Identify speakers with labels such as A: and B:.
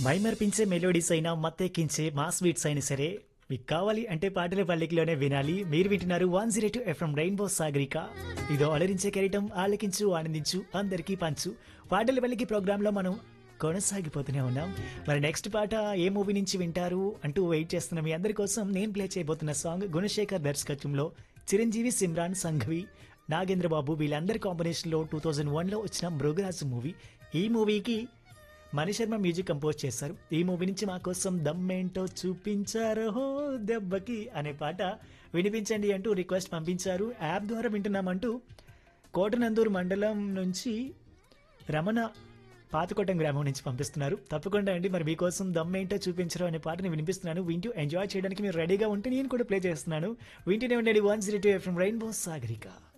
A: మైమర్పించే melodies అయినా మత్తెక్కించే మా sweets అయినా సరే మీకు కావాలి అంటే పాటల పల్లికిలోనే వినాలి మీరు వింటున్నారు one zero two FM rainbow Sagarika ఇదో అలరించే కెరటం ఆలకించు ఆనందించు అందరికీ పంచు పాటల పల్లికి ప్రోగ్రాంలో మనం కొనసాగిపోతూనే ఉన్నాం మరి నెక్స్ట్ పాట ఏ మూవీ నుంచి వింటారు అంటూ వెయిట్ చేస్తున్న మీ అందరి కోసం నేను ప్లే చేయబోతున్న సాంగ్ గుణశేఖర్ దర్శకత్వంలో చిరంజీవి సిమ్రాన్ సంఘవి నాగేంద్ర బాబు వీళ్ళందరి కాంబినేషన్లో టూ థౌజండ్ వన్లో వచ్చిన మృగరాజు మూవీ ఈ మూవీకి మణిశర్మ మ్యూజిక్ కంపోజ్ చేశారు ఈ మూవీ నుంచి మా కోసం దమ్మేంటో చూపించారో దెబ్బకి అనే పాట వినిపించండి అంటూ రిక్వెస్ట్ పంపించారు యాప్ ద్వారా వింటున్నామంటూ కోటనందూరు మండలం నుంచి రమణ పాతకోటం గ్రామం నుంచి పంపిస్తున్నారు తప్పకుండా అండి మరి మీకోసం దమ్మేంటో చూపించరు అనే పాటని వినిపిస్తున్నాను వింటూ ఎంజాయ్ చేయడానికి మీరు రెడీగా ఉంటే నేను కూడా ప్లే చేస్తున్నాను వింటూనే ఉండండి one zero two FM rainbow Sagarika